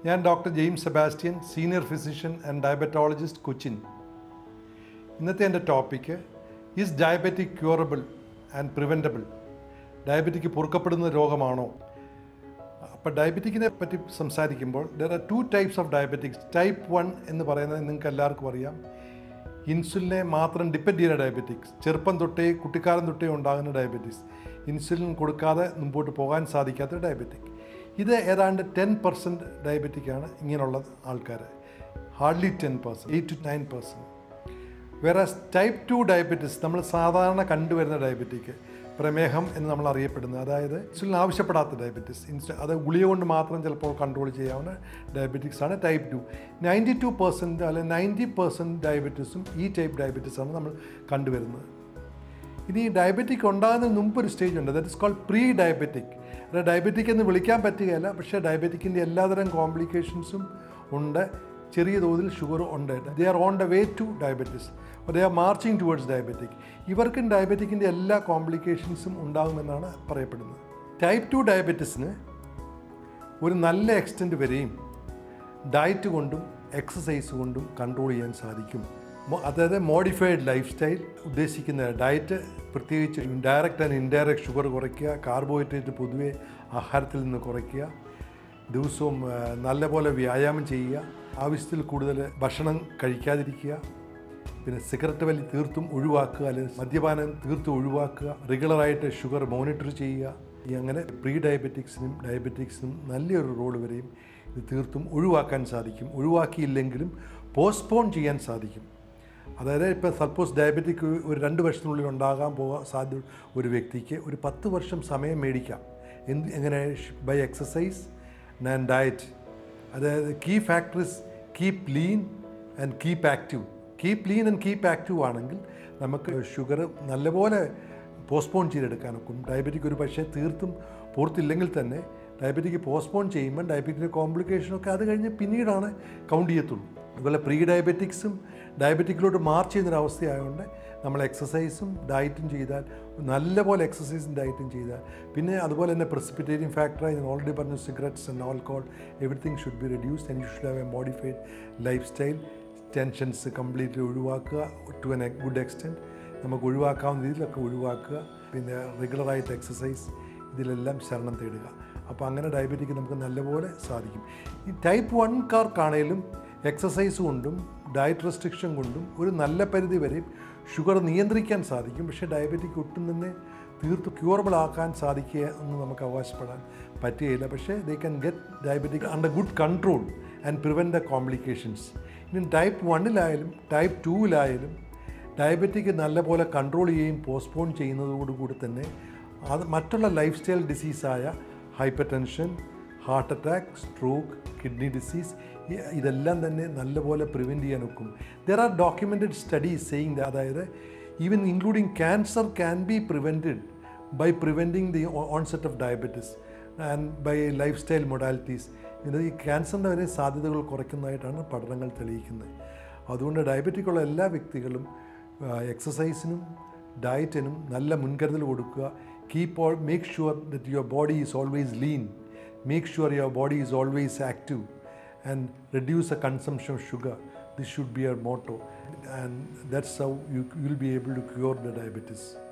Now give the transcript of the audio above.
ഞാൻ doctor James Sebastian senior physician and diabetologist Cochin ഇന്നത്തെ എൻ്റെ topic is diabetic curable and preventable diabetic പൊറുക്കപ്പെടുന്ന രോഗമാണോ അപ്പോൾ ഡയബറ്റിക്കിനെ പറ്റി സംസാരിക്കുമ്പോൾ there are two types of diabetics type one എന്ന് പറയുന്നത് നിങ്ങൾക്ക് എല്ലാവർക്കും അറിയാം ഇൻസുലിനെ മാത്രം ഡിപ്പെൻഡ് ചെയ്യുന്ന ഡയബറ്റിക്സ് ചെറുപ്പം തൊട്ടേ കുട്ടിക്കാലം തൊട്ടേ ഉണ്ടാകുന്ന ഡയബറ്റിക്സ് ഇൻസുലിൻ കൊടുക്കാതെ മുമ്പോട്ട് പോകാൻ സാധിക്കാത്ത ഡയബറ്റിക് ഇത് ഏതാണ്ട് ടെൻ പെർസെൻറ്റ് ഡയബറ്റിക്കാണ് ഇങ്ങനെയുള്ള ആൾക്കാർ hardly ten percent eight to nine percent വേറെ ടൈപ്പ് ടു ഡയബറ്റിസ് നമ്മൾ സാധാരണ കണ്ടുവരുന്ന ഡയബറ്റിക് പ്രമേഹം എന്ന് നമ്മൾ അറിയപ്പെടുന്നത് അതായത് ഇൻസുലിൻ ആവശ്യപ്പെടാത്ത ഡയബറ്റിസ് ഇൻസു അത് ഗുളിക കൊണ്ട് മാത്രം ചിലപ്പോൾ കൺട്രോൾ ചെയ്യാവുന്ന ഡയബറ്റിക്സ് ആണ് type two ninety two percent അല്ലെങ്കിൽ നയൻറ്റി പെർസെൻറ്റ് ഡയബറ്റീസും ഈ ടൈപ്പ് ഡയബറ്റീസാണ് നമ്മൾ കണ്ടുവരുന്നത് ഇനി ഡയബറ്റിക് ഉണ്ടാകുന്നതിന് മുമ്പ് ഒരു സ്റ്റേജ് ഉണ്ട് that is called pre diabetic അത് ഡയബറ്റിക് എന്ന് വിളിക്കാൻ പറ്റുകയില്ല പക്ഷേ ഡയബറ്റിക്കിൻ്റെ എല്ലാതരം കോംപ്ലിക്കേഷൻസും ഉണ്ട് ചെറിയ തോതിൽ ഷുഗർ ഉണ്ട് they are on the way to diabetes they are marching towards diabetic ഇവർക്കും ഡയബറ്റിക്കിൻ്റെ എല്ലാ കോംപ്ലിക്കേഷൻസും ഉണ്ടാകുമെന്നാണ് പറയപ്പെടുന്നത് ടൈപ്പ് ടു ഡയബറ്റിസിന് ഒരു നല്ല എക്സ്റ്റൻറ്റ് വരെയും ഡയറ്റ് കൊണ്ടും എക്സസൈസ് കൊണ്ടും കൺട്രോൾ ചെയ്യാൻ സാധിക്കും മോ- അതായത് മോഡിഫൈഡ് ലൈഫ് സ്റ്റൈൽ ഉദ്ദേശിക്കുന്ന ഡയറ്റ് പ്രത്യേകിച്ച് ഡയറക്റ്റ് ആൻഡ് ഇൻഡയറക്റ്റ് ഷുഗർ കുറയ്ക്കുക കാർബോഹൈഡ്രേറ്റ് പൊതുവെ ആഹാരത്തിൽ നിന്ന് കുറയ്ക്കുക ദിവസവും ആ, നല്ലപോലെ വ്യായാമം ചെയ്യുക ആവശ്യത്തിൽ കൂടുതൽ ഭക്ഷണം കഴിക്കാതിരിക്കുക പിന്നെ സിഗരറ്റ് വലി തീർത്തും ഒഴിവാക്കുക അല്ലെങ്കിൽ മദ്യപാനം തീർത്തും ഒഴിവാക്കുക റെഗുലറായിട്ട് ഷുഗർ മോണിറ്റർ ചെയ്യുക ഈ അങ്ങനെ പ്രീ ഡയബറ്റിക്സിനും ഡയബറ്റിക്സിനും നല്ലൊരു റോൾ വരെയും ഇത് തീർത്തും ഒഴിവാക്കാൻ സാധിക്കും ഒഴിവാക്കിയില്ലെങ്കിലും പോസ്റ്റ്പോൺ ചെയ്യാൻ സാധിക്കും അതായത് ഇപ്പോൾ സപ്പോസ് ഡയബറ്റിക് ഒരു രണ്ട് വർഷത്തിനുള്ളിൽ ഉണ്ടാകാൻ പോകാൻ സാധ്യ ഒരു വ്യക്തിക്ക് ഒരു പത്ത് വർഷം സമയം മേടിക്കാം എന്ത് എങ്ങനെ ബൈ എക്സസൈസ് ആൻഡ് ഡയറ്റ് അതായത് key factories keep lean and keep active keep lean and keep active ആണെങ്കിൽ നമുക്ക് ഷുഗർ നല്ലപോലെ പോസ്റ്റ്പോൺ ചെയ്തെടുക്കാനൊക്കും ഡയബറ്റിക് ഒരു പക്ഷേ തീർത്തും പൂർത്തില്ലെങ്കിൽ തന്നെ ഡയബറ്റിക് പോസ്റ്റ്പോൺ ചെയ്യുമ്പോൾ ഡയബറ്റിൻ്റെ കോംപ്ലിക്കേഷനൊക്കെ അത് കഴിഞ്ഞ് പിന്നീടാണ് കൗണ്ട് ചെയ്യത്തുള്ളൂ അതുപോലെ പ്രീ ഡയബറ്റിക്സും ഡയബറ്റിക്കിലോട്ട് മാർച്ച് ചെയ്യുന്നൊരവസ്ഥയായതുകൊണ്ട് നമ്മൾ എക്സസൈസും ഡയറ്റും ചെയ്താൽ നല്ലപോലെ എക്സസൈസും ഡയറ്റും ചെയ്താൽ പിന്നെ അതുപോലെ തന്നെ പ്രസിപ്പിറ്റേറ്റിംഗ് ഫാക്ടറായി ഞാൻ ഓൾറെഡി പറഞ്ഞു cigarettes and alcohol everything should be reduced and you should have a modified lifestyle tensions completely ഒഴിവാക്കുക ടു എൻ ഗുഡ് എക്സ്റ്റെൻറ്റ് നമുക്ക് ഒഴിവാക്കാവുന്ന രീതിയിലൊക്കെ ഒഴിവാക്കുക പിന്നെ റെഗുലറായിട്ട് എക്സസൈസ് ഇതിലെല്ലാം ശരണം തേടുക അപ്പോൾ അങ്ങനെ ഡയബറ്റിക് നമുക്ക് നല്ലപോലെ സാധിക്കും ഈ ടൈപ്പ് വൺകാർക്കാണേലും എക്സസൈസ് കൊണ്ടും ഡയറ്റ് റെസ്ട്രിക്ഷൻ കൊണ്ടും ഒരു നല്ല പരിധി വരെ ഷുഗർ നിയന്ത്രിക്കാൻ സാധിക്കും പക്ഷേ ഡയബറ്റിക് ഒട്ടും തന്നെ തീർത്ത് ക്യൂറബിൾ ആക്കാൻ സാധിക്കുക എന്ന് നമുക്ക് അവകാശപ്പെടാൻ പറ്റുകയില്ല പക്ഷേ they can get diabetic under good control and prevent the complications ഇനി ടൈപ്പ് വണ്ണിലായാലും ടൈപ്പ് ടൂവിലായാലും ഡയബറ്റിക് നല്ലപോലെ കൺട്രോൾ ചെയ്യുകയും പോസ്റ്റ്പോൺ ചെയ്യുന്നതോടുകൂടി തന്നെ അത് മറ്റുള്ള ലൈഫ് സ്റ്റൈൽ ഡിസീസായ hypertension heart attack stroke kidney disease ഇതെല്ലാം തന്നെ നല്ലപോലെ പ്രിവെൻറ്റ് ചെയ്യാൻ ഒക്കും there are documented studies saying അതായത് even including cancer can be prevented by preventing the onset of diabetes and by lifestyle modalities ഇത് ഈ ക്യാൻസറിൻ്റെ വരെ സാധ്യതകൾ കുറയ്ക്കുന്നതായിട്ടാണ് പഠനങ്ങൾ തെളിയിക്കുന്നത് അതുകൊണ്ട് ഡയബറ്റിക് ഉള്ള എല്ലാ വ്യക്തികളും എക്സസൈസിനും ഡയറ്റിനും നല്ല മുൻകരുതൽ കൊടുക്കുക keep all make sure that your body is always lean make sure your body is always active and reduce a consumption of sugar this should be your motto and that's how you will be able to cure the diabetes